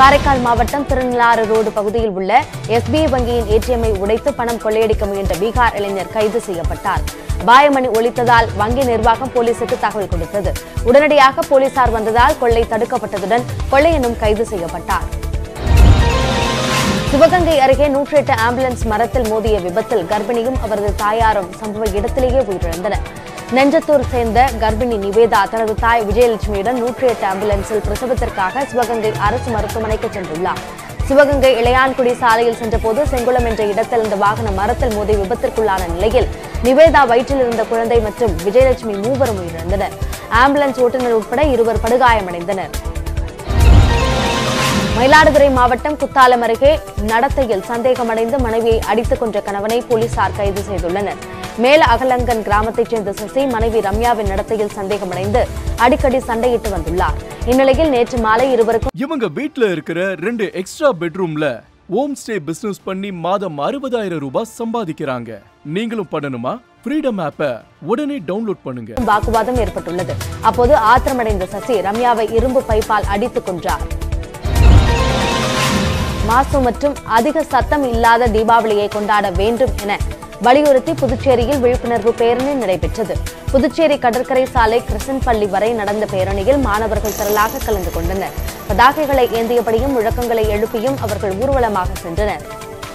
காரைக்கால் மாவட்டம் திருநள்ளாறு ரோடு பகுதியில் உள்ள எஸ்பிஐ வங்கியின் ஏடிஎம்ஐ உடைத்து பணம் கொள்ளையடிக்க முயன்ற பீகார் இளைஞர் கைது செய்யப்பட்டார் பாயமணி ஒழித்ததால் வங்கி நிர்வாகம் போலீசுக்கு தகவல் கொடுத்தது உடனடியாக போலீசார் வந்ததால் கொள்ளை தடுக்கப்பட்டதுடன் கொள்ளையனும் கைது செய்யப்பட்டார் சிவகங்கை அருகே நூற்றி எட்டு ஆம்புலன்ஸ் மரத்தில் மோதிய விபத்தில் கர்ப்பிணியும் அவரது தாயாரும் சம்பவ இடத்திலேயே உயிரிழந்தனர் நெஞ்சத்தூர் சேர்ந்த கர்ப்பிணி நிவேதா தனது தாய் விஜயலட்சுமியுடன் நூற்றி எட்டு ஆம்புலன்ஸில் பிரசவத்திற்காக சிவகங்கை அரசு மருத்துவமனைக்கு சென்றுள்ளார் சிவகங்கை இளையான்குடி சாலையில் சென்றபோது செங்குளம் என்ற இடத்தில் இந்த வாகனம் மரத்தில் மோதி விபத்திற்குள்ளான நிலையில் நிவேதா வயிற்றில் இருந்த குழந்தை மற்றும் விஜயலட்சுமி மூவரும் உயிரிழந்தனர் ஆம்புலன்ஸ் ஓட்டுநர் உட்பட இருவர் படுகாயமடைந்தனர் மயிலாடுதுறை மாவட்டம் குத்தாலம் அருகே நடத்தையில் சந்தேகமடைந்து மனைவியை அடித்துக் கொன்ற கணவனை போலீசார் கைது செய்துள்ளனர் மேல அகலங்கன் கிராமத்தைச் சேர்ந்த சசி மனைவி ரம்யாவின் நடத்தையில் சந்தேகமடைந்து அடிக்கடி சண்டையிட்டு வந்துள்ளார் இந்நிலையில் நேற்று மாலை இருவருக்கும் இவங்க வீட்ல இருக்கிற ரெண்டு எக்ஸ்ட்ரா பெட்ரூம்ல ஹோம் ஸ்டே பிசினஸ் பண்ணி மாதம் அறுபதாயிரம் ரூபாய் சம்பாதிக்கிறாங்க நீங்களும் பண்ணணுமா ஃப்ரீடம் ஆப்பை உடனே டவுன்லோட் பண்ணுங்க வாக்குவாதம் ஏற்பட்டுள்ளது அப்போது ஆத்திரமடைந்த சசி ரம்யாவை இரும்பு பைப்பால் அடித்துக் கொன்றார் மாசு மற்றும் அதிக சத்தம் இல்லாத தீபாவளியை கொண்டாட வேண்டும் என வலியுறுத்தி புதுச்சேரியில் விழிப்புணர்வு பேரணி நடைபெற்றது புதுச்சேரி கடற்கரை சாலை கிருஷ்ணன் பள்ளி வரை நடந்த பேரணியில் மாணவர்கள் திரளாக கலந்து கொண்டனர் பதாகைகளை ஏந்தியபடியும் முழக்கங்களை எழுப்பியும் அவர்கள் ஊர்வலமாக சென்றனர்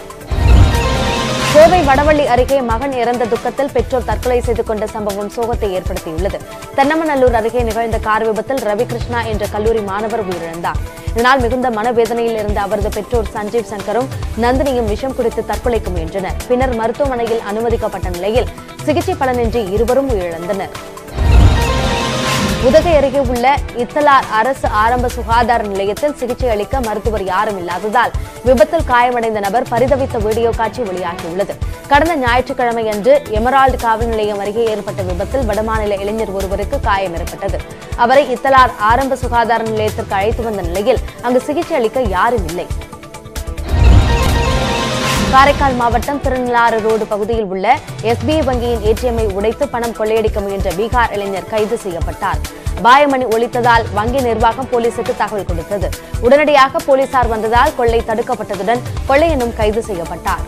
கோவை வடவள்ளி அருகே மகன் இறந்த துக்கத்தில் பெற்றோர் தற்கொலை செய்து கொண்ட சம்பவம் சோகத்தை ஏற்படுத்தியுள்ளது தென்னமநல்லூர் அருகே நிகழ்ந்த கார் விபத்தில் ரவிகிருஷ்ணா என்ற கல்லூரி மாணவர் உயிரிழந்தார் இதனால் மிகுந்த மனவேதனையில் இருந்த அவரது பெற்றோர் சஞ்சீவ் சங்கரும் நந்தினியும் விஷம் குடித்து தற்கொலைக்கு முயன்றனர் பின்னர் மருத்துவமனையில் அனுமதிக்கப்பட்ட நிலையில் சிகிச்சை பலனின்றி இருவரும் உயிரிழந்தனர் உதகை அருகே உள்ள இத்தலார் அரசு ஆரம்ப சுகாதார நிலையத்தில் சிகிச்சை அளிக்க மருத்துவர் யாரும் இல்லாததால் விபத்தில் காயமடைந்த நபர் பரிதவித்த வீடியோ காட்சி வெளியாகியுள்ளது கடந்த ஞாயிற்றுக்கிழமை அன்று எமரால்டு காவல் நிலையம் அருகே ஏற்பட்ட விபத்தில் வடமாநில இளைஞர் ஒருவருக்கு காயம் ஏற்பட்டது அவரை இத்தலார் ஆரம்ப சுகாதார நிலையத்திற்கு அழைத்து வந்த நிலையில் அங்கு சிகிச்சை அளிக்க யாரும் இல்லை காரைக்கால் மாவட்டம் திருநள்ளாறு ரோடு பகுதியில் உள்ள எஸ்பிஐ வங்கியின் ஏடிஎம்ஐ உடைத்து பணம் கொள்ளையடிக்க முயன்ற பீகார் இளைஞர் கைது செய்யப்பட்டார் பாயமணி ஒழித்ததால் வங்கி நிர்வாகம் போலீசுக்கு தகவல் கொடுத்தது உடனடியாக போலீசார் வந்ததால் கொள்ளை தடுக்கப்பட்டதுடன் கொள்ளையனும் கைது செய்யப்பட்டார்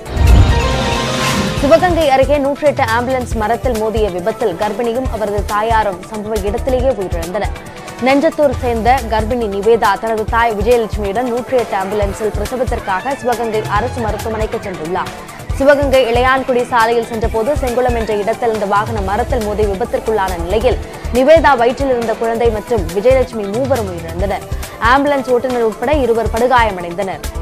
சிவகங்கை அருகே நூற்றி எட்டு ஆம்புலன்ஸ் மரத்தில் மோதிய விபத்தில் கர்ப்பிணியும் அவரது தாயாரும் சம்பவ இடத்திலேயே உயிரிழந்தனர் நெஞ்சத்தூர் சேர்ந்த கர்ப்பிணி நிவேதா தனது தாய் விஜயலட்சுமியுடன் நூற்றி எட்டு ஆம்புலன்ஸில் பிரசவத்திற்காக சிவகங்கை அரசு மருத்துவமனைக்கு சென்றுள்ளார் சிவகங்கை இளையான்குடி சாலையில் சென்றபோது செங்குளம் என்ற இடத்தில் இந்த வாகனம் மரத்தில் மோதி விபத்திற்குள்ளான நிலையில் நிவேதா வயிற்றில் இருந்த குழந்தை மற்றும் விஜயலட்சுமி மூவரும் உயிரிழந்தனர் ஆம்புலன்ஸ் ஓட்டுநர் உட்பட இருவர் படுகாயமடைந்தனர்